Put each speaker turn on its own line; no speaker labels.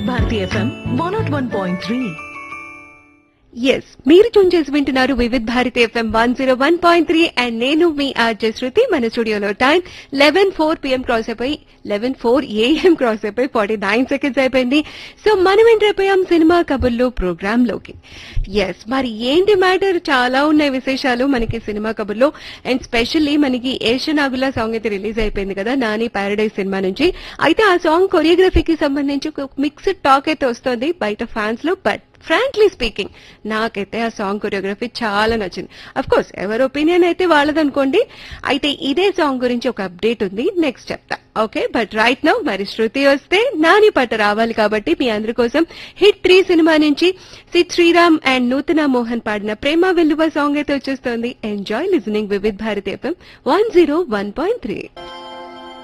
Bharati FM one naught one point three
yes మీరు tune చేసి వింటున్నారు Vividh Bharati FM one zero one point three and నేను మీ ఆర్జే శృతి మన స్టూడియోలో time eleven four PM cross అయిపోయి లెవెన్ ఫోర్ ఏఎం క్రాస్ అయిపోయి ఫార్టీ నైన్ సెకండ్స్ అయిపోయింది సో మనం ఎంటర్ అయిపోయాం సినిమా కబుర్లు ప్రోగ్రామ్ లోకి ఎస్ మరి ఏంటి మ్యాటర్ చాలా ఉన్నాయి విశేషాలు మనకి సినిమా కబుర్లో అండ్ స్పెషల్లీ మనకి ఏషనాగుల సాంగ్ అయితే రిలీజ్ అయిపోయింది కదా నాని పారడైజ్ సినిమా నుంచి అయితే ఆ సాంగ్ కొరియోగ్రఫీకి సంబంధించి ఒక మిక్స్డ్ టాక్ అయితే వస్తుంది బయట ఫ్యాన్స్ లో బట్ ఫ్రాంక్లీ స్పీకింగ్ నాకైతే ఆ సాంగ్ కొరియోగ్రఫీ చాలా నచ్చింది అఫ్ కోర్స్ ఎవరి ఒపీనియన్ అయితే వాళ్ళదనుకోండి అయితే ఇదే సాంగ్ గురించి ఒక అప్డేట్ ఉంది నెక్స్ట్ చెప్తా ఓకే బట్ రైట్ నౌ మరి శృతి వస్తే నాని పాట రావాలి కాబట్టి మీ అందరి కోసం హిట్ త్రీ సినిమా నుంచి సిద్ శ్రీరామ్ అండ్ నూతన మోహన్ పాడిన ప్రేమ వెల్లువ సాంగ్ అయితే వచ్చేస్తుంది enjoy listening Vividh Bharati FM one zero one point three